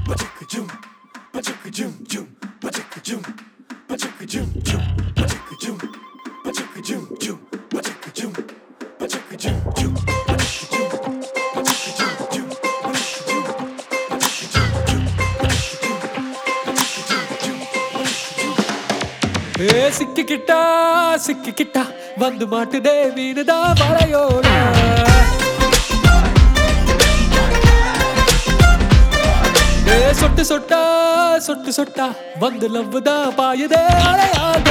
Ba-chicka-jum, ba-chicka-jum, jum, ba-chicka-jum, ba-chicka-jum, jum, ba-chicka-jum, ba-chicka-jum, jum, ba-chicka-jum, ba-chicka-jum, jum, ba-chicka-jum, ba-chicka-jum, jum, ba-chicka-jum, ba-chicka-jum, jum, ba-chicka-jum, ba-chicka-jum, ஏ சிக்கிக்கிட்டா சிக்கிக்கிட்டா வந்து மாட்டுதே மீனுதா வலையோட ஏ சொட்டு சொட்டா சொட்டு சொட்டா வந்து லவ்வுதா பாயுதே அலையாக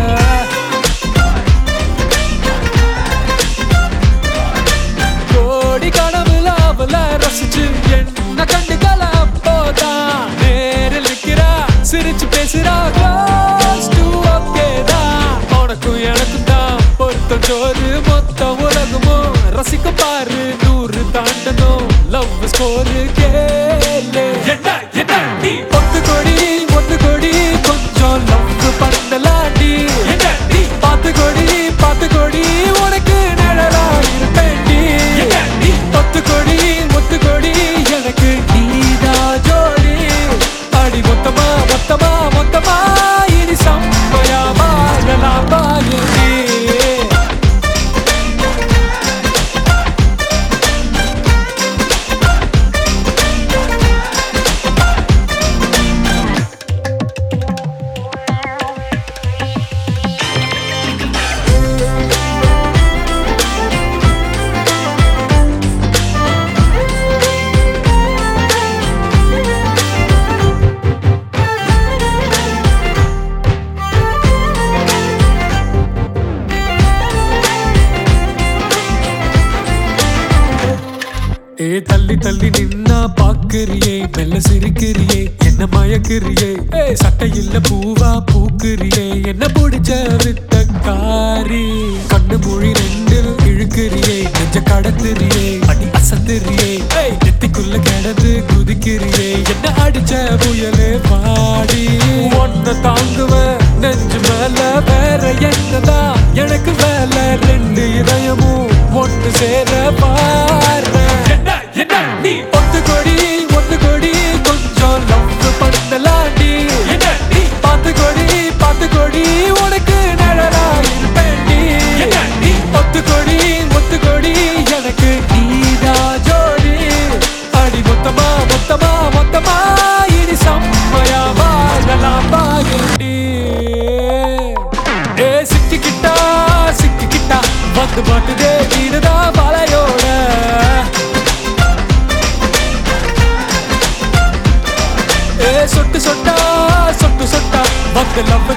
கோடி கனவுல அவள ரசிச்சு என்ன கண்டுக்கல அப்போதான் நேரில் நிக்கிறா சிரிச்சு பேசுறா close to okay தான் உனக்கும் எனக்கும் தான் பொருத்தம் சோறு மொத்த உலகமும் ரசிக்க பாரு நூறு தாண்டணும் லவ் ஸ்கோரு கேளு என்ன என்ன நீ ஒத்து கொடி ஒத்து கொடி கொஞ்சம் லவ் பண்ணலாண்டி என்ன நீ பார்த்து கொடி பார்த்து கொடி உனக்கு நிழலா இருப்பேன்டி நீ ஒத்து கொடி ஒத்து கொடி எனக்கு நீதா ஜோடி அடி மொத்தமா மொத்தமா மொத்தமா இனி சம்பயா வாழலாம் பாயண்டி ஏ தள்ளி தள்ளி நின்னா பாக்குறியே மெல்ல சிரிக்கிறியே என்ன மயக்கிறியே ஏ சட்டை இல்ல பூவா பூக்குறியே என்ன பிடிச்ச வித்த காரி கண்ணு மொழி ரெண்டில் இழுக்கிறியே நெஞ்ச கடத்துறியே அடி அசத்துறியே ஏய் நெத்திக்குள்ள கிடந்து குதிக்கிறியே என்ன அடிச்ச புயலே பாடி ஒன்ன தாங்குவேன் நெஞ்சு மேல வேற என்னதா எனக்கு வேலை ரெண்டு இதயமும் ஒன்று சேர பாரு என்ன என்ன நீ ஒத்து கொடி ஒத்து கொடி கொஞ்சம் லவ் பண்ணலாண்டி என்ன நீ பார்த்து கொடி பார்த்து கொடி உனக்கு நிழலா இருப்பேன்டி என்ன நீ ஒத்து கொடி ஒத்து கொடி எனக்கு நீதா ஜோடி அடி மொத்தமா மொத்தமா மொத்தமா இனி செம்மையா வாழலாம் பாயண்டி ஏ சிக்கிக்கிட்டா சிக்கிக்கிட்டா வந்து மாட்டுதே வீடுதா வலையோட ஏ சொட்டு சொட்டா சொட்டு சொட்டா வந்து லவ்